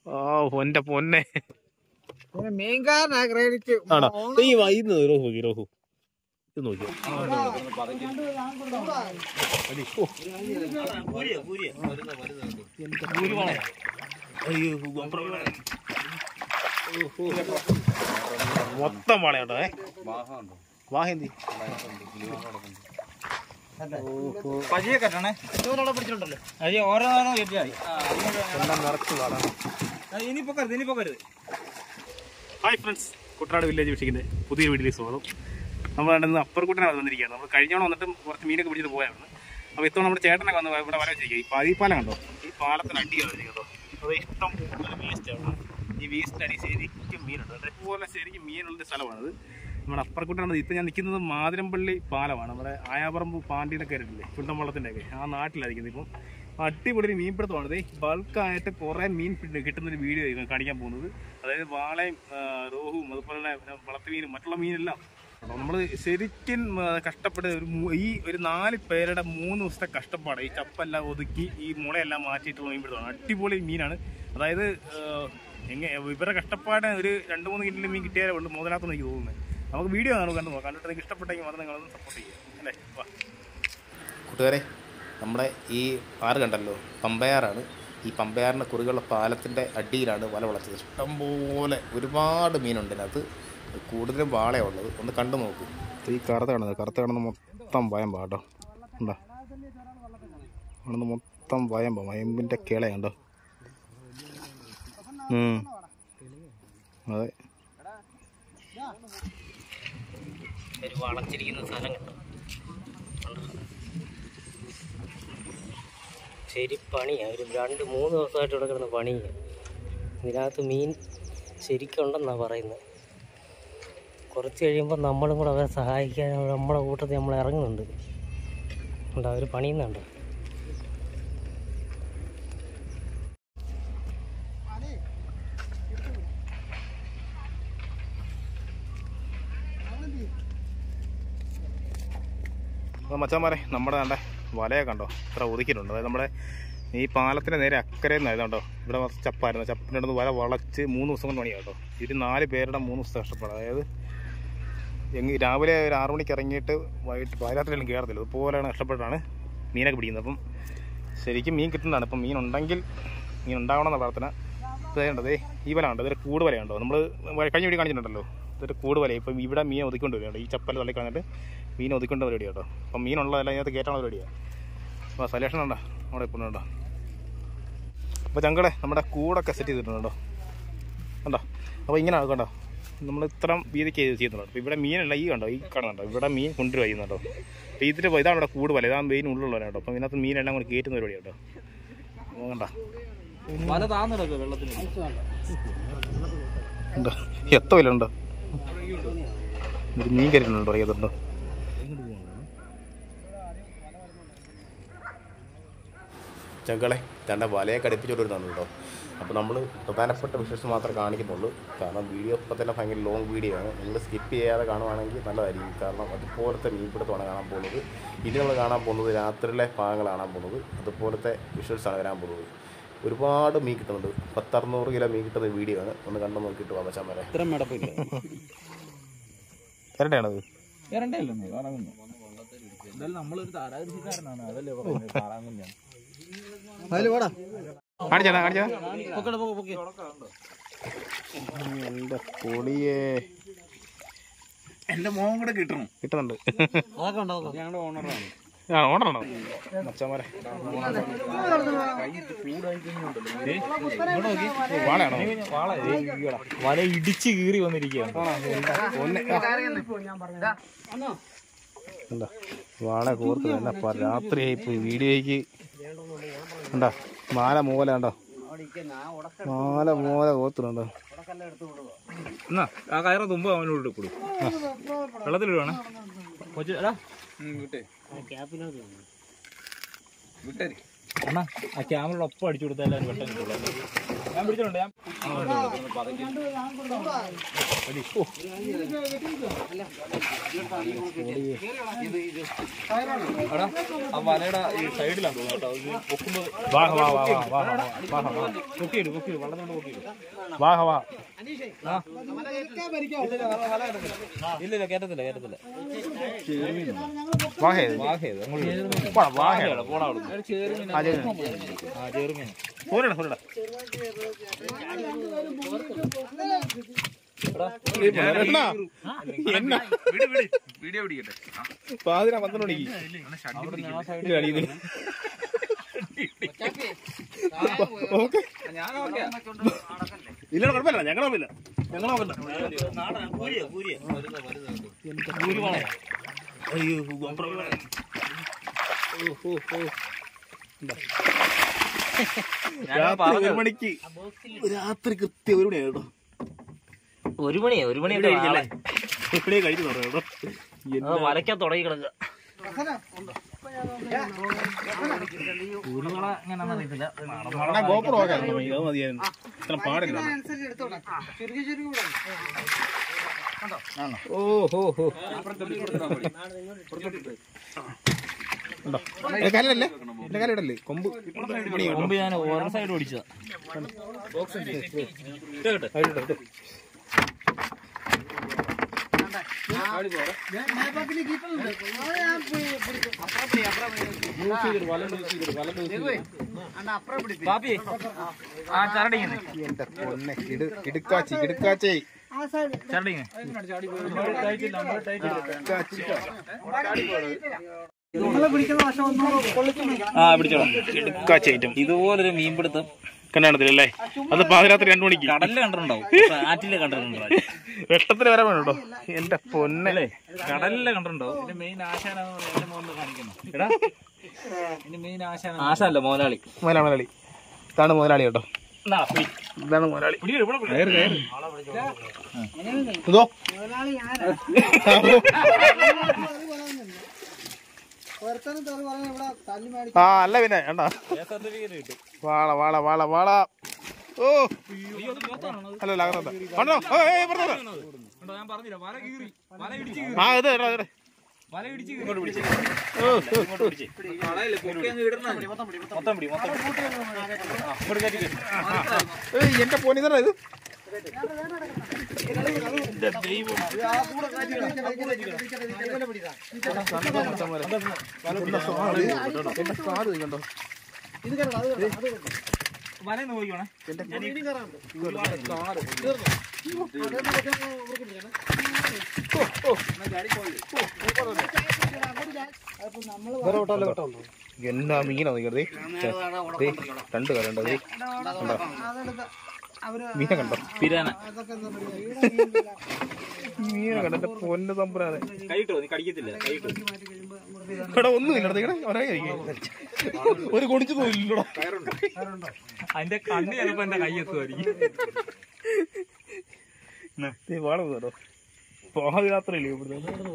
ഓ എന്റെ പൊന്നെ പിന്നെ മീൻകാരനാ ക്രെഡിറ്റ് ആണോ ഈ വൈകുന്നു രോഹു നോക്കി രോഹു ഇത് നോക്കിയോ മൊത്തം വളയുണ്ടോ ഏ വാഹന്തി പതിയെ കെട്ടണേ പിടിച്ചിട്ടുണ്ടല്ലോ അയ്യോ ഓരോന്നോരോ കെട്ടിയാ എല്ലാം നിറച്ച് വളമാണ് ഇനി പൊക്കരുത് ഇനി പൊക്കരുത് ഹായ് ഫ്രണ്ട്സ് കുട്ടനാട് വില്ലേജ് ഫിഷിങ്ങിന്റെ പുതിയ വീട്ടിലേക്ക് സ്വാഗതം നമ്മൾ ഇന്ന് അപ്പർക്കുട്ടനാണ് വന്നിരിക്കുകയാണ് നമ്മൾ കഴിഞ്ഞോണം വന്നിട്ട് കുറച്ച് മീനൊക്കെ പിടിച്ചിട്ട് പോയായിരുന്നു അപ്പോൾ ഇത്തവണ നമ്മുടെ ചേട്ടനൊക്കെ വന്ന് ഇവിടെ വര വെച്ചിരിക്കുക ഈ പാതിപ്പാലം കണ്ടോ ഈ പാലത്തിന് അടിയാണ് കേട്ടോ അത് ഇഷ്ടം പോലെ വേസ്റ്റ് ആണ് ഈ വേസ്റ്റ് അടി ശരിക്കും മീനുണ്ട് അതേപോലെ ശരിക്കും മീനുള്ള സ്ഥലമാണത് നമ്മുടെ അപ്പർക്കുട്ടനാണ് ഇപ്പം ഞാൻ നിൽക്കുന്നത് മാതിരമ്പള്ളി പാലമാണ് നമ്മുടെ ആയാപറമ്പ് പാണ്ടിയിലൊക്കെ ആയിട്ടില്ലേ ചുണ്ടൻ വള്ളത്തിൻ്റെയൊക്കെ ആ നാട്ടിലായിരിക്കുന്നത് ഇപ്പം അടിപൊളി മീൻപിടുത്തമാണ് ഇത് ബൾക്കായിട്ട് കുറേ മീൻ പിടി- കിട്ടുന്നൊരു വീഡിയോ ആയിരിക്കും കാണിക്കാൻ പോകുന്നത് അതായത് വാളയും ആ, റോഹുവും അതുപോലെ തന്നെ വളർത്തുമീനും മറ്റുള്ള മീനെല്ലാം നമ്മൾ ശരിക്കും ആ, കഷ്ടപ്പെട്ട് ഒരു മൂ- ഈ ഒരു നാല് പേരുടെ മൂന്ന് ദിവസത്തെ കഷ്ടപ്പാട് ഈ ചപ്പെല്ലാം ഒതുക്കി ഈ മുളയെല്ലാം മാറ്റിയിട്ടുള്ള മീൻപിടുത്തമാണ് അടിപൊളി മീനാണ് അതായത് ആ, എങ്ങനെ ഇവരുടെ കഷ്ടപ്പാട് ഒരു രണ്ട് മൂന്ന് കിലോ മീൻ കിട്ടിയാലേ ഉണ്ട് മുതലാത്തെന്ന് എനിക്ക് തോന്നുന്നത് നമുക്ക് വീഡിയോ കാണും കണ്ടു നോക്കാം കണ്ടിട്ട് നിങ്ങൾക്ക് ഇഷ്ടപ്പെട്ടെങ്കിൽ മാത്രം നിങ്ങളൊന്ന് സപ്പോർട്ട് ചെയ്യുക അല്ലേ വാ കൂട്ടുകാരെ നമ്മുടെ ഈ ആറ് കണ്ടല്ലോ പമ്പയാറാണ് ഈ പമ്പയാറിൻ്റെ കുറുകളുള്ള പാലത്തിൻ്റെ അടിയിലാണ് വല വളച്ചത് ഇഷ്ടംപോലെ ഒരുപാട് മീനുണ്ട് അതിനകത്ത് കൂടുതലും വാളയാണ് ഉള്ളത് ഒന്ന് കണ്ടു നോക്കൂ ഈ കറുത്ത കാണുന്നത് കറുത്ത കാണുന്ന മൊത്തം വയമ്പ കേട്ടോ ഉണ്ടോ കാണുന്ന മൊത്തം വയമ്പ വയമ്പിൻ്റെ കിളയുണ്ടോ ഉം. അതെ ഒരു വളച്ചിരിക്കുന്ന സ്ഥലം കിട്ടും ശരി പണിയാ ഒരു രണ്ട് മൂന്ന് ദിവസമായിട്ട് ഇവിടെ കിടന്ന് പണിയാ ഇതിനകത്ത് മീൻ ശരിക്കുണ്ടെന്നാണ് പറയുന്നത് കുറച്ച് കഴിയുമ്പോൾ നമ്മളും കൂടെ അവരെ സഹായിക്കാൻ നമ്മളെ കൂട്ടത്തിൽ നമ്മൾ ഇറങ്ങുന്നുണ്ട് ഉണ്ട് അവർ പണിയുന്നുണ്ട് അപ്പോൾ മച്ചാന്മാരെ നമ്മുടെ കണ്ട വലയെ കണ്ടോ ഇത്ര ഒതുക്കിയിട്ടുണ്ട് അതായത് നമ്മുടെ ഈ പാലത്തിന് നേരെ അക്കരെ നിന്നായതുണ്ടോ ഇവിടെ കുറച്ച് ചപ്പായിരുന്നു ചപ്പിൻ്റെ അടുത്ത് വല വളച്ച് മൂന്ന് ദിവസം കൊണ്ട് പണിയാ കേട്ടോ ഇത് നാല് പേരുടെ മൂന്ന് ദിവസത്തെ കഷ്ടപ്പാട് അതായത് എങ്ങ രാവിലെ ഒരു ആറു മണിക്ക് ഇറങ്ങിയിട്ട് വൈകിട്ട് പാരാത്രിയിലും കയറത്തില്ല ഇതുപോലെയാണ് കഷ്ടപ്പെട്ടാണ് മീനൊക്കെ പിടിക്കുന്നത് അപ്പം ശരിക്കും മീൻ കിട്ടുന്നതാണ് ഇപ്പം മീൻ ഉണ്ടെങ്കിൽ മീൻ ഉണ്ടാവണമെന്ന പ്രാർത്ഥന ഇതേണ്ടതേ ഈ വല ഉണ്ട് ഇതൊരു കൂട് വലയുണ്ടോ നമ്മൾ കഴിഞ്ഞ വീഡിയോ കാണിച്ചിട്ടുണ്ടല്ലോ ഇതൊരു കൂട് വല ഇപ്പം ഇവിടെ മീൻ ഒതുക്കൊണ്ട് വരികയുണ്ട് ഈ ചപ്പൽ തള്ളി കളഞ്ഞിട്ട് മീൻ ഒതുക്കൊണ്ട് പരിപാടി കേട്ടോ അപ്പം മീനുള്ളതല്ല ഇതിനകത്ത് കയറ്റാനുള്ള പരിപാടിയാണ് അപ്പോൾ സലേഷൻ ഉണ്ടോ അവിടെ ഇപ്പോൾ ഉണ്ടോ അപ്പോൾ ചങ്കടെ നമ്മുടെ കൂടൊക്കെ സെറ്റ് ചെയ്തിട്ടുണ്ടോ കണ്ടോ അപ്പോൾ ഇങ്ങനെ കണ്ടോ നമ്മൾ ഇത്ര വീതിക്ക് ചെയ്യുന്നുണ്ട് അപ്പോൾ ഇവിടെ മീനല്ല ഈ കണ്ടോ ഈ കാണുന്നുണ്ടോ ഇവിടെ മീൻ കൊണ്ടുവരുക ചെയ്യുന്നുണ്ടോ അപ്പോൾ ഇതിൻ്റെ ഇതാണ് ഇവിടെ കൂട് വല ഇതാണ് മെയിൻ ഉള്ളിലുള്ള കേട്ടോ അപ്പം ഇതിനകത്ത് മീനെല്ലാം കൂടി കയറ്റുന്ന പരിപാടി കേട്ടോ അപ്പോൾ കണ്ടോ പല താന്നിടക്ക് വെള്ളത്തിന് ഉണ്ടോ എത്ര വില ഉണ്ടോ ഒരു മീൻ കരുന്നുണ്ടോ അറിയാത്തുണ്ടോ ചങ്കളെ തൻ്റെ വലയെ കടുപ്പിച്ചുകൊണ്ടിരുന്നാണ് കേട്ടോ അപ്പോൾ നമ്മൾ പ്രധാനപ്പെട്ട വിശേഷം മാത്രമേ കാണിക്കുന്നുള്ളൂ കാരണം വീഡിയോ ഇപ്പോൾ തന്നെ ഭയങ്കര ലോങ് വീഡിയോ ആണ് നിങ്ങൾ സ്കിപ്പ് ചെയ്യാതെ കാണുവാണെങ്കിൽ നല്ലതായിരിക്കും കാരണം അതുപോലത്തെ മീൻപിടുത്തമാണ് കാണാൻ പോകുന്നത് ഇനി നമ്മൾ കാണാൻ പോകുന്നത് രാത്രിയിലെ ഭാഗങ്ങളാണ് കാണാൻ പോകുന്നത് അതുപോലത്തെ വിഷ്വൽസാണ് വരാൻ പോകുന്നത് ഒരുപാട് മീൻ കിട്ടുന്നുണ്ട് പത്തറുന്നൂറ് കിലോ മീൻ കിട്ടുന്ന വീഡിയോ ആണ് ഒന്ന് കണ്ടു നോക്കിയിട്ട് പോകാം മച്ചാൻ വരെ ഇത്ര മെടപ്പില്ല എരട്ടയാണത് വരണ്ടല്ലോ വാറാങ്കുഞ്ഞ് എന്തായാലും നമ്മളൊരു താരാകൃഷിക്കാരനാണ് അതല്ലേ പറയുന്നത് വാറാങ്കുഞ്ഞാണ് കാണിച്ചാ കാണിച്ചാ പൊക്കട പൊക്കെ പൊക്കെ എൻ്റെ പൊളിയേ എന്റെ മോൻ കൂടെ കിട്ടണം കിട്ടുന്നുണ്ട് അതൊക്കെ ഉണ്ടോ ഞങ്ങളുടെ ഓണറാണ് ആ ഓണറാണോ മച്ചാമാരെ വാളയാണോ വല ഇടിച്ച് കീറി വന്നിരിക്കുകയാണ് എന്താ വാള കോർത്ത് തന്നെ പ- രാത്രിയായി പോയി വീഡിയോയ്ക്ക് എന്താ മാല മൂല ഉണ്ടോ മാല മൂല കോർത്തുണ്ടോ എന്നാ ആ കയറ തുമ്പ് അവനോട് കൊടു വെള്ളത്തിലിടുവാണ് കൊച്ചു എടാ വിട്ടേ ക്യാപ്പിനകത്ത് വിട്ടേ അണ്ണാ ആ ക്യാമറയുടെ ഒപ്പം അടിച്ചു കൊടുത്താൽ അത് പെട്ടെന്ന് കിട്ടുള്ളൂ. ഞാൻ പിടിച്ചിട്ടുണ്ട് ഞാൻ പതുക്കെ. എടാ, ആ വലയുടെ ഈ സൈഡിലാണ് തോന്നുന്നു കേട്ടോ ഇത് പൊക്കുമ്പോ വാ വാ വാ വാ വാ വാ വാ പൊക്കിയിട് പൊക്കിയിട് വള്ളത്തോണ്ട് പൊക്കിയിട് വാ വാ ഇല്ല ഇല്ല കേറ്റത്തില്ല കേറ്റത്തില്ല വാ ഹേ വാഹേത് അങ്ങോട്ട് വാ വാ ഹേ പോടാ അവിടുന്ന് ആ ജെ ആ ചെറുമീൻ ഫോരടാ ഫോരടാ എന്നാ വീഡിയോ പിടിക്കട്ടെ പാതിരാ പന്ത്രണ്ട് മണിക്ക് ആ സൈഡിൽ ഇത് അടിയുന്നില്ല. ഓക്കെ ഞാൻ ഓക്കെ ഇല്ല കുഴപ്പമില്ല ഞങ്ങൾ കുഴപ്പമില്ല ഞങ്ങൾ നോക്കണ്ട അയ്യോ ഗോപ്രോ. രാത്രി ഒരു മണിക്ക് രാത്രി കൃത്യം ഒരു മണിയാ കേട്ടോ ഒരു മണിയാ ഒരു മണിയൊക്കെ കഴിക്കല്ലേ എപ്പോഴേ കഴിച്ചു കേട്ടോ വരയ്ക്കാൻ തുടങ്ങി കിടക്കുക ഗോപ്രോ ആക്കാൻ അത് മതിയായിരുന്നു ഇത്ര പാടില്ല ഓ ഹോ ഹോ ഉണ്ടോ എന്റെ കാലല്ലേ എന്റെ കാലിടല്ലേ കൊമ്പ് മണിയോ മുമ്പ് ഞാൻ ഓരോ സൈഡ് ഓടിച്ചതാ പാപ്പി ആ ചരടിങ്ങനെ എന്റെ പൊന്നെ കിടു കിടുക്കാച്ചി കിടുക്കാച്ചി ചരടിങ്ങനെ ആ പിടിച്ചോളാം കിടുക്കാച്ചി ഐറ്റം ഇതുപോലൊരു മീൻപിടുത്തം കല്യാണത്തിലല്ലേ അത് പാതിരാത്രി രണ്ടു മണിക്ക് കടലിൽ കണ്ടിട്ടുണ്ടാവും ആറ്റില് കണ്ടിട്ടുണ്ടോ വെട്ടത്തിന് വരാൻ വേണോ എന്റെ പൊന്നല്ലേ കടലില് കണ്ടിട്ടുണ്ടാവും ഇതിന്റെ മെയിൻ ആശാനാന്ന് പറഞ്ഞാൽ എന്റെ മോളിൽ കാണിക്കുന്നു എടാ ഇതിന്റെ മെയിൻ ആശാന ആശാനല്ല മോലാളി മുതലാളി മുതലാളി ഇതാണ് മുതലാളി കേട്ടോ ഇതാണ് മുതലാളി കയറ് കയറ് ഇതോ ആ അല്ല പിന്നെ വേണ്ട വാള വാള വാള വാള ഓ അല്ല അല്ല അങ്ങനെ കണ്ടോ ഏയ് പുറത്തോട്ട് ഞാൻ പറഞ്ഞില്ല വല കീറി വല ഇടിച്ച് ആ ഇത് ഇടാ, ഇത് ഇടാ. വല ഇടിച്ച് ഇങ്ങോട്ട് പിടിച്ച് ഓ, ഓ, ഓ. കളയില്ല പൊക്കി അങ്ങ് ഇടണം മൊത്തം പിടി മൊത്തം പിടി ആ, ഇങ്ങോട്ട് കയറ്റി കയറ്റി. ഏയ് എന്റെ പോനിതറ ഇത് എന്റെ കാട് കണ്ടോ വല ഒന്ന് നോക്കിക്കോണേ എന്നാ മീനാ നിക്കറേ രണ്ട് കണ്ടോ ദേ. കണ്ടോ മീനെ കണ്ടോ പിരാന മീനെ കണ്ടോ എന്റെ പൊന്ന് തമ്പുരാനെ കൈട്ടോ നീ കടിക്കത്തില്ല കൈട്ടോ എടാ ഒന്നും ഇല്ല ഇവിടെ ഒരേ ഒരു കൊടിച്ചു പോയില്ലല്ലോ അതിന്റെ കണ്ണ് ചിലപ്പോ എന്റെ കൈ എത്തുമായിരിക്കും നീ പാടും കേട്ടോ പാതിരാത്രയില്ലേ ഇവിടുന്ന്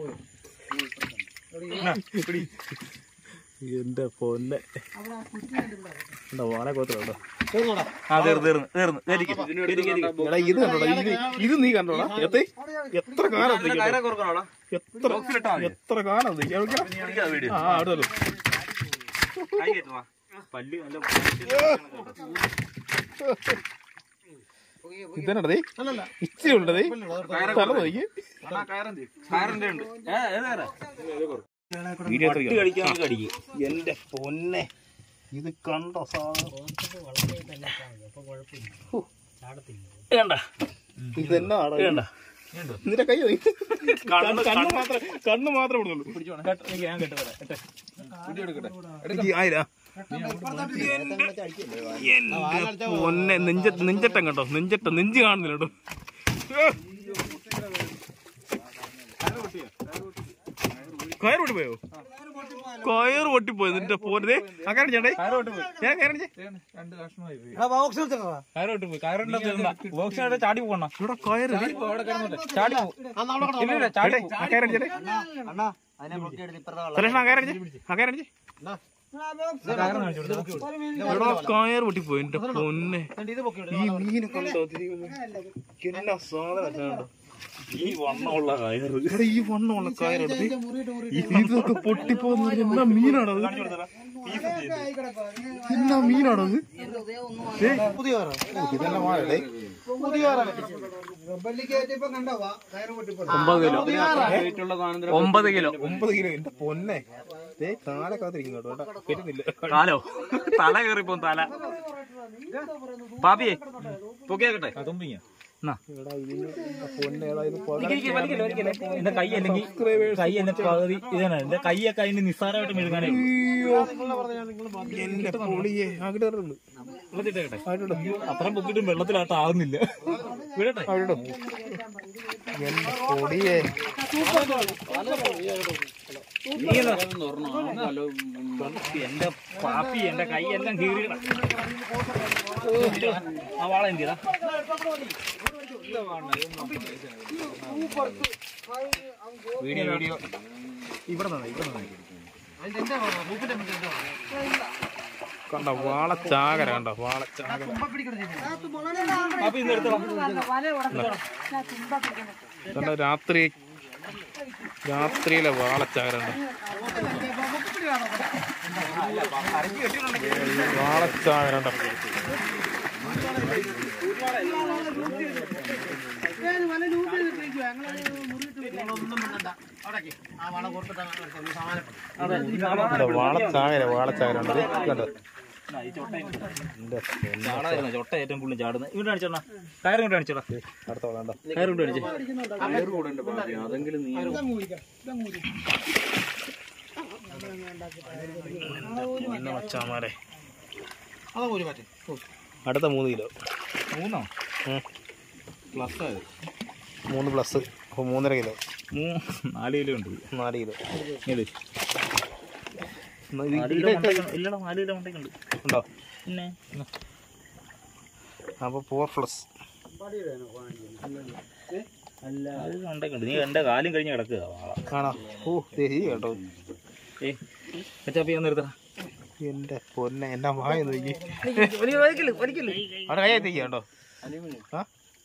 എന്റെ പൊന്നെ എന്താ വാളെ കോത്ര കേട്ടോ ആ തീർന്നു തീർന്നു തീർന്നു ധരിക്കും എടാ ഇത് കണ്ടോടാ ഇത് ഇത് നീ കണ്ടോടാ എത്ര എത്ര കാലം ഇത് കേട്ടോ? കുറക്കണോടാ എത്ര എത്ര കാലം ഇത്? എവിടേക്കാ? ആ അടുത്തല്ലോ കൈ കയറ്റുവാ പല്ല് നല്ല ഇതന്നെടാ ദേ ഇച്ചിരി ഉണ്ട് ദേ തല നോക്കി കയറിന്റെ ഉണ്ട് ഏ, ഏതാ? വീഡിയോ പട്ടി കടിക്കാൻ നമുക്ക് കടിക്കും എന്റെ പൊന്നെ ഇത് കണ്ടോ സാധനം വേണ്ട ഇതെന്നാ നിന്റെ കൈ നോക്കി. കണ്ണ് കണ്ണ് മാത്രം കണ്ണ് മാത്രമേ ഇടുന്നുള്ളൂ ഞാൻ കേട്ടോ എനിക്ക് ആയിരാ എന്റെ പൊന്നെ നെഞ്ച നെഞ്ചട്ടം കണ്ടോ നെഞ്ചട്ടം നെഞ്ച് കാണുന്നില്ല കേട്ടോ കയറ് പൊട്ടിപ്പോയോ കയറ് പൊട്ടിപ്പോയോ നിന്റെ പോരെ ആ കയറി ചേട്ടേ ഞാൻ കയറി രണ്ട് കഷ്ണമായി പോയി കയറോട്ട് പോയി കയറുണ്ട് ബോക്സിനോട് ചാടി പോകണം ഇവിടെ കയറ് ദേ. അവിടെ കിടന്നോട്ടെ ചാടി പോ ഇല്ല ഇല്ല ചാടി ചേട്ടേ, ആ കയറി ചേട്ടേ സുരേഷ് ആ കയറി ആ കയറി എടാ കയർ പൊട്ടിപ്പോയി എന്റെ പൊന്നെ ഈ മീനെ കണ്ടോ എന്നാ സാധനം ഈ വണ്ണമുള്ള കയറ് എടാ, ഈ വണ്ണമുള്ള കയറെടുത്ത് ഇതൊക്കെ പൊട്ടിപ്പോകുന്ന എന്നാ മീനാണത് എന്നാ മീനാണത് ഒമ്പത് കിലോ ഒമ്പത് കിലോ ഒമ്പത് കിലോ എന്റെ പൊന്നെ ദേ കാലെ കാത്തിരിക്കുന്നു കേട്ടോ കേട്ടോ. വരുന്നില്ല കാലോ തല കയറിപ്പോ തല പാപ്പിയെ പൊക്കിയാക്കട്ടെ എന്നാ. എടാ, ഇതിന് പൊന്നെ ഏതാ ഇത് പോ- ഇരിക്ക്, വലിക്കല്ലേ, വലിക്കല്ലേ. എന്റെ കൈ അല്ലെങ്കിൽ കൈ എന്നെ പകുതി ഇതാണ് എന്റെ കൈയൊക്കെ അതിന് നിസ്സാരമായിട്ട് മെഴുകാനേ അയ്യോ എന്റെ പൊളിയെ അവിടെ ഇടുന്നു. വെള്ളത്തിട്ടേക്കട്ടെ അവിടെ ഇടും. അത്രയും പൊക്കിട്ടും വെള്ളത്തിലാട്ടം ആകുന്നില്ല വിടട്ടെ അവിടെ ഇടും. എന്റെ പൊളിയെ നീ എന്നാ? എന്റെ പാപ്പി എന്റെ കൈയെല്ലാം കീറിയിട ആ വാള എന്തിയതാ വീഡിയോ വീഡിയോ ഇവിടെ നിന്നാ, ഇവിടെ നിന്നാ. കണ്ട വാളച്ചാകര കണ്ട വാളച്ചാകര പാപ്പി ഇന്ന് എടുത്തോളാം കണ്ട രാത്രി രാത്രിയിലെ വാളച്ചാകര കണ്ട വാളച്ചാകര കണ്ട കണ്ട വാളച്ചാകര വാളച്ചാകര കണ്ടത് കണ്ടത് ചാടായിരുന്നു ചൊട്ട ഏറ്റവും കൂടുതൽ ചാടുന്നത് ഇവിടെ കാണിച്ചോടാ കയറും കൊണ്ട് കാണിച്ചോടാ അടുത്ത വേണ്ട കയറും കൊണ്ട് കാണിച്ചേ പിന്നെ മച്ചാമാരെ അടുത്ത മൂന്ന് കിലോ മൂന്നോ ഉം. പ്ലസ് മൂന്ന് പ്ലസ് അപ്പോൾ മൂന്നര കിലോ മൂ നാല് കിലോ ഉണ്ട് നാല് കിലോ ഇങ്ങട്. എന്നാ ഇത് നാല് കിലോ മണ്ടയ്ക്ക് ഇല്ലടാ നാല് കിലോ മണ്ടയ്ക്കുണ്ട് ഉണ്ടോ പിന്നെ അപ്പോൾ ഫോർ പ്ലസ് അല്ല അത് മണ്ടയ്ക്കുണ്ട് നീ എന്റെ കാലും കഴിഞ്ഞ് കിടക്കുക വാള ആണോ ഓ ശരി കേട്ടോ ഏ അച്ചാപ്പി ഞാൻ നിർത്തടാ എൻ്റെ പൊന്നെ എന്നാ വായ നോക്കി അവിടെ കൈ എത്തിക്കുക കേട്ടോ ആ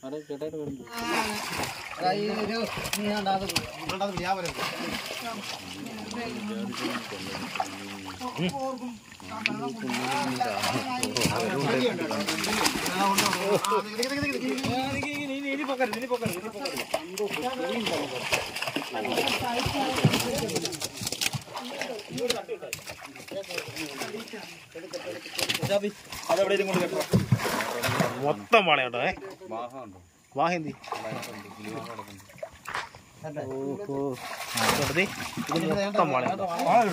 അതെവിടെയും കൊണ്ട് കേട്ടോ മൊത്തം വാള കേട്ടോ ഏ വാഹന്തി ഓഹോ ഇത് മൊത്തം വാള കേട്ടോ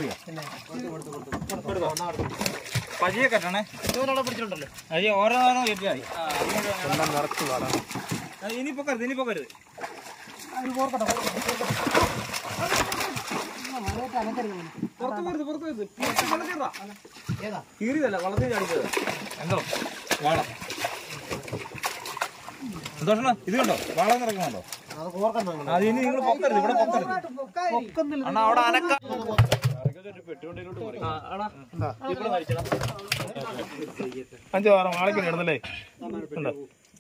പതിയെ കെട്ടണേ അയ്യോ ഓരോന്നോരോ കെട്ടിയായി എല്ലാം നിറച്ച് വാള ഇനി പൊക്കരുത് ഇനി പൊക്കരുത് പുറത്ത് പോരുത്, പുറത്ത് പോരുത്. പുറത്ത് വെള്ളത്തിലിടാ. കീറിയതല്ല വള്ളത്തിൽ ചാടിച്ചത് എന്തോ വാള സന്തോഷണ ഇത് കണ്ടോ വാള നിറക്കുന്നുണ്ടോ അത് ഇനി നിങ്ങൾ പൊക്കരുത് ഇവിടെ പൊക്കരുത് അണ്ണാ അവിടെ അനക്ക ആ, ആടാ. ഇവിടെ വലിച്ചെടാ. അഞ്ചോ ആറോ വാളയ്ക്ക് ഇടുന്നല്ലേ ഉണ്ടോ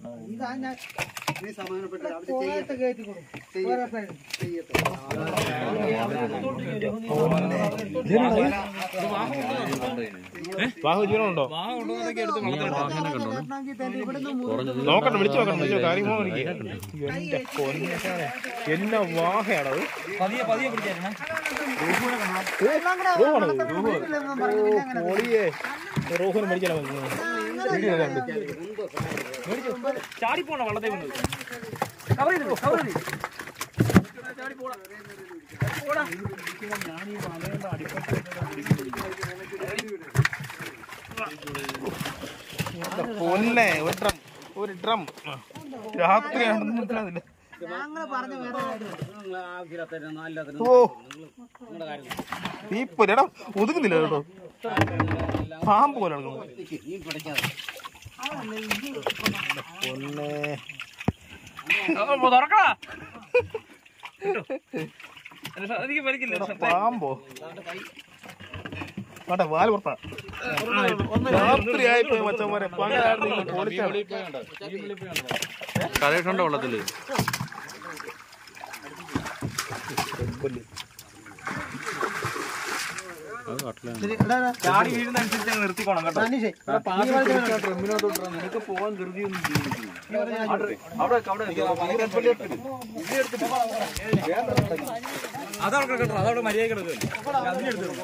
വാഹു ജീവനുണ്ടോ വാ കൊണ്ടുവന്നതൊക്കെ എടുത്ത് വള്ളത്തിലിടാം. നോക്കട്ടെ വിളിച്ചു നോക്കണം വിളിച്ചു കാര്യമോ എനിക്ക് എന്റെ പൊന്നെ എന്നാ വാഹയാണത് പതിയെ പതിയെ പിടിച്ചേരണേ പൊളിയെ റോഹുന് മേടിച്ചാലോ വീഡിയോ കണ്ട് ചാടിപ്പോണ വള്ളത്തെ കൊണ്ട് കവർ ചെയ്തു കവർ ചെയ്തു പൊന്നെ ഒരു ഡ്രം ഒരു ഡ്രം രാത്രിയാണെന്ന് മനസ്സിലാകുന്നില്ല ഓ ഈ പൊരടാ ഒതുങ്ങുന്നില്ല കേട്ടോ പാമ്പ് പോലെ കിടക്കുന്നു. പൊന്നെ തുറക്കടാ എനിക്ക് വലിക്കില്ല പാമ്പോ വേണ്ട വാല് പുറത്താ രാത്രി ആയിപ്പോയി മച്ചന്മാരെ പകലായിരുന്നു പൊളിച്ചാണ് കലയിട്ടുണ്ടോ വെള്ളത്തില് ചാടി വീഴുന്ന അനുസരിച്ച് അങ്ങ് നിർത്തിക്കോണം കേട്ടോ നിനക്ക് പോകാൻ ധൃതിയൊന്നും അവിടെ അതവിടെ കേട്ടോ അതവിടെ മര്യാദ കിടക്കും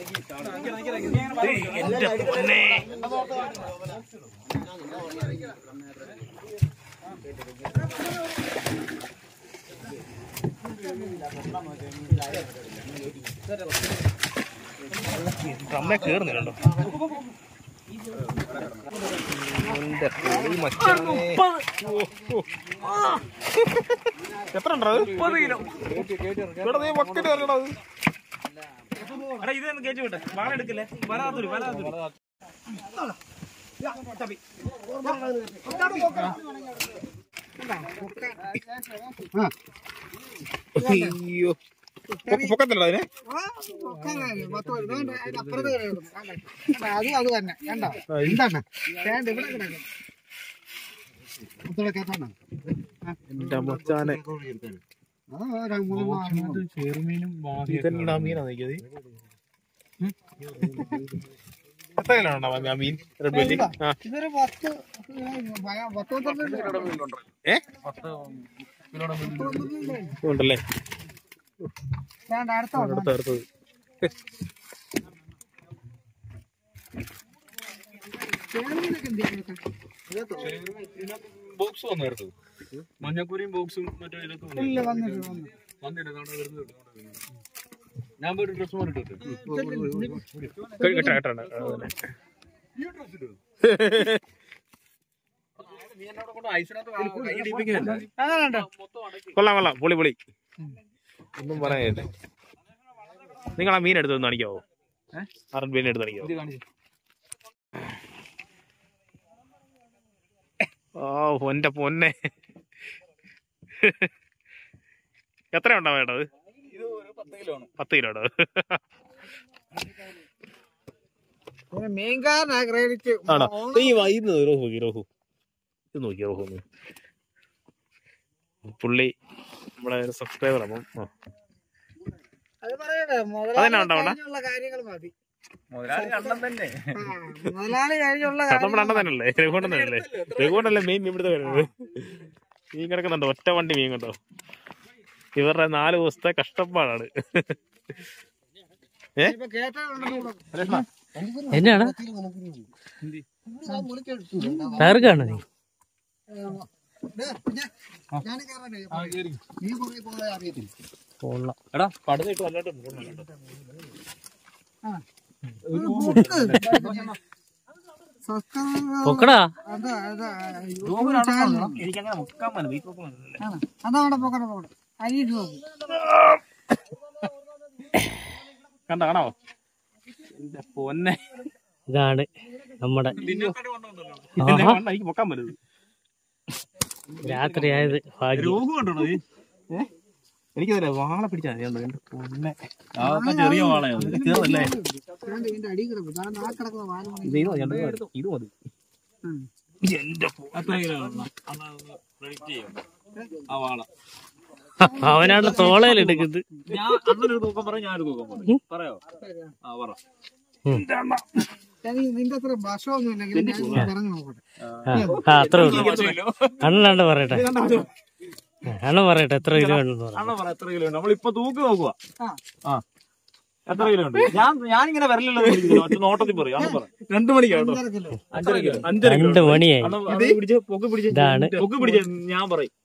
അമ്മ കേറുന്നില്ലല്ലോ എന്റെ പൊളി മച്ചാനെ. എത്ര ഉണ്ടോ മുപ്പത് കിലോ ഇവിടെ നീ ബക്കറ്റ് കയറണോ എടാ ഇതൊന്ന് കയറ്റി വിട്ടെ വാള എടുക്കില്ലേ വരാത്തൊരു വരാത്തൊരു അയ്യോ പൊക്കത്തില്ല അതിനെ അത് അത് തന്നെ കണ്ടോ എന്താണ് വേണ്ട ഇവിടെ കിടക്കും ഇത്ര കേട്ടാണ് എന്റെ മച്ചാനെ അത് ഒരു മൂന്ന് നാല് ഇതെന്നാ മീനാ നോക്കിയത് എത്ര കിലോ ഉണ്ടാവും ആ മീൻ റെഡ് ബെല്ലി ആ ഇതൊരു പത്ത് ഭയ- പത്ത് പന്ത്രണ്ട് ഏ ഉണ്ടല്ലേ വേണ്ട അടുത്ത വന്നു. അടുത്ത അടുത്തത് ചേർമീനൊക്കെ എന്ത് ചെയ്യും? ബോക്സ് വന്നായിരുന്നു മഞ്ഞക്കൂരിയും ബോക്സും മറ്റേ ഇതൊക്കെ വന്നു. ഇല്ല വന്നിട്ട് വന്നു വന്നില്ല നാളെ വരുന്നത് കേട്ടോ, നാളെ വരുന്നത്. ഞാൻ പോയിട്ട് ഡ്രസ് മാറിട്ട് കേട്ട കേട്ട അതന്നെ കൊള്ളാം കൊള്ളാം പൊളി പൊളി ഒന്നും പറയാനില്ല നിങ്ങൾ ആ മീൻ എടുത്ത് ഒന്ന് കാണിക്കാവോ അറൻ മീൻ എടുത്ത് കാണിക്കാവോ ഓ എന്റെ പൊന്നെ എത്ര ഉണ്ടാവും വേണ്ടത് പത്ത് കിലോ ഉണ്ടോ പിന്നെ മീൻകാരനാ ക്രെഡിറ്റ് ആണോ ഈ വൈകുന്നത് റോഹു നോക്കി റോഹു ഇത് നോക്കി റോഹു ഒന്ന് പുള്ളി നമ്മളെ ഒരു സബ്സ്ക്രൈബർ അപ്പം ആ. അത് പറയട്ടെ അതെന്നാ ഉണ്ടാവണെ? കഴിഞ്ഞുള്ള കാര്യങ്ങൾ മതി മുതലാളി കണ്ണം തന്നെ ആ, മുതലാളി കഴിഞ്ഞുള്ള അത് നമ്മുടെ അണ്ണൻ തന്നെയല്ലേ രഘുകൊണ്ടൻ തന്നെയല്ലേ രഘുകൊണ്ടല്ലേ മീൻ ഇവിടുത്തെ വരുന്നത് മീൻ കിടക്കുന്നുണ്ടോ ഒറ്റ വണ്ടി മീൻ കണ്ടോ ഇവരുടെ നാല് ദിവസത്തെ കഷ്ടപ്പാടാണ് ഏ ഇപ്പൊ കേട്ടാലുണ്ടല്ലോ എന്നാണ് തകർക്കാണ് നീ ഞാൻ കയറാനേ നീ പുറകെ പോകാൻ അറിയത്തില്ല കൊള്ളാം എടാ കടുതായിട്ട് വല്ലാണ്ട് സബ്സ്ക്രൈബ് പൊക്കടാ അതാ അതാ യൂട്യൂബ് ചാനൽ എനിക്കങ്ങനെ മുക്കാൻ മതി വീട്ടിൽ നോക്കുന്നില്ല ആണ് അതാ അവിടെ പോകണം പോകണം അരി നോക്കും കണ്ട കാണാവോ എന്റെ പൊന്നെ ഇതാണ് നമ്മുടെ എന്നെ ആഹാ, കണ്ട എനിക്ക് പൊക്കാൻ പറ്റുന്നത് രാത്രി ആയത് ഭാഗ്യം രോഗം കണ്ടോ നീ ഏ എനിക്കതല്ലേ വാള പിടിച്ചാ മതി കണ്ടോ? എന്റെ പൊന്നെ ചെറിയ വാളയാണ് ചെറുതല്ലേ വേണ്ട ഇതിന്റെ അടി കിടക്കും ഞാൻ ആ കിടക്കുന്ന വാല് മണി ഇത് മതി കണ്ടോ? ഇത് മതി എന്റെ പൊ- എത്ര കിലോ പ്രൊഡിക്റ്റ് ചെയ്യും ആ വാള അവനാണ് തോളയിൽ എടുക്കുന്നത് ഞാൻ അണ്ണനൊരു തൂക്കം പറയും ഞാനൊരു തൂക്കം പറയും പറയോ ആ പറ ഞാൻ ഈ നിന്റെ അത്ര ഭക്ഷമൊന്നും ഇല്ലെങ്കിൽ ഞാൻ പറഞ്ഞു നോക്കട്ടെ ആ അത്ര ഉള്ളു അണ്ണനാണ്ട് പറയട്ടെ അണ്ണൻ പറയട്ടെ എത്ര കിലോ ഉണ്ടെന്ന് പറഞ്ഞു അണ്ണൻ പറ എത്ര കിലോ ഉണ്ട് നമ്മളിപ്പൊ തൂക്കി നോക്കുക ആ. ആ എത്ര കിലോ ഉണ്ട് ഞാൻ ഞാനിങ്ങനെ വരലല്ലോ ഒറ്റ നോട്ടത്തിൽ പറയും അണ്ണൻ പറ രണ്ട് മണിക്കാണോ അഞ്ചര കിലോ അഞ്ചര കിലോ അഞ്ചര രണ്ട് മണിയായി അണ്ണൻ അണ്ണൻ പിടിച്ച് പൊക്കി പിടിച്ച് ഇതാണ്. പൊക്കി പിടിച്ച് ഞാൻ പറയും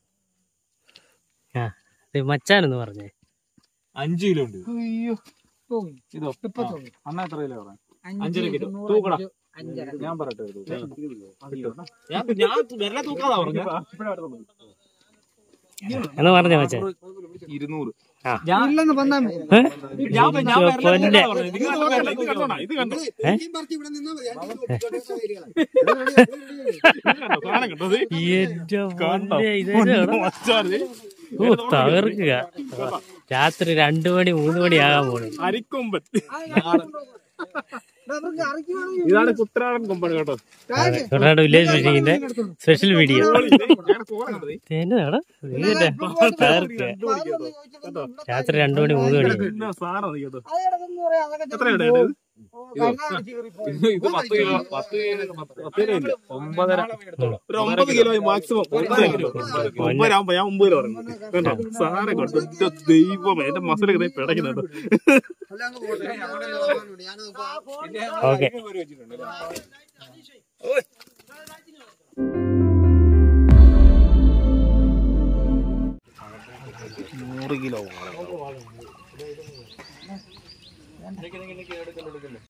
ആ ഇത് മച്ചാനെന്ന് പറഞ്ഞേ അഞ്ച് കിലോ ഉണ്ട് അയ്യോ ഓ, ഇതോ ഇപ്പൊ ആ. തോന്നി അണ്ണ എത്ര കിലോ പറയാം അഞ്ച് അഞ്ചര കിലോ തൊണ്ണൂറ് തൂക്കടാ അഞ്ച് അഞ്ചര ഞാൻ പറയട്ടെ ഒരു തൂക്കം. ഞാൻ ഞാൻ വിരലെ തൂക്കാതാ പറഞ്ഞു എന്ന് പറഞ്ഞേ മച്ചാൻ ഇരുന്നൂറ് ഞാൻ ഇല്ലെന്ന് പറഞ്ഞാൽ മതി. ഏ? ഞാൻ ഞാൻ വിരലെ പൊന്നെ. തൂക്കാതാ പറഞ്ഞത്. നിങ്ങൾ എന്നെ വിരലെ ഇത് തൂക്കാതാ കണ്ടോടാ, ഇത് കണ്ടോ ഈ പറിച്ച് ഇവിടെ നിന്നാ മതി. അഞ്ച് കിലോ ഇങ്ങോട്ട് വരിക. ഇത് കണ്ടോ സാധനം കണ്ടോ ഇത്? എന്റെ കണ്ടോ? പൊന്നെ, ഇതെന്നാണ്? മച്ചാനെ. ഓ തകർക്കുക രാത്രി രണ്ടു മണി മൂന്ന് മണി ആകാൻ പോണു അരിക്കൊമ്പൻ അവർക്ക് അറിയിക്ക് വേണമെങ്കിൽ ഇതാണ് കുട്ടനാടൻ കൊമ്പൻ കേട്ടോ കാര്യം. കുട്ടനാട് വില്ലേജ് ഫിഷിങ്ങിന്റെ സ്പെഷ്യൽ വീഡിയോ ഞാൻ ഫോൺ കണ്ടത് എന്നതാണ് രാത്രി രണ്ടു മണി മൂന്ന് മണി പിന്നെ സാറാണ് കേട്ടോ അത് കിടക്കുന്നു പറയാം, അതൊക്കെ എത്രയുണ്ട് ചിലപ്പോ ഇത്? ഓ, കണ്ണാടി ചീറിപ്പോയി. ഇത് പത്ത് കിലോ പത്ത് കിലോ പത്ത് കിലോ ഇല്ല ഒമ്പതര ഒരു ഒമ്പത് കിലോ മാക്സിമം ഒമ്പത് കിലോ ഒമ്പതാകുമ്പോ ഞാൻ ഒമ്പത് കിലോ പറഞ്ഞു കേട്ടോ സാറെ കൊണ്ട് എന്റെ ദൈവമേ എന്റെ മസിൽ കിടന്ന് പിടയ്ക്കുന്നുണ്ട് അല്ല, അങ്ങ് പോട്ടെ. അവിടെ ഞാനത് ഞാനത് ഓക്കെ നൂറ് കിലോ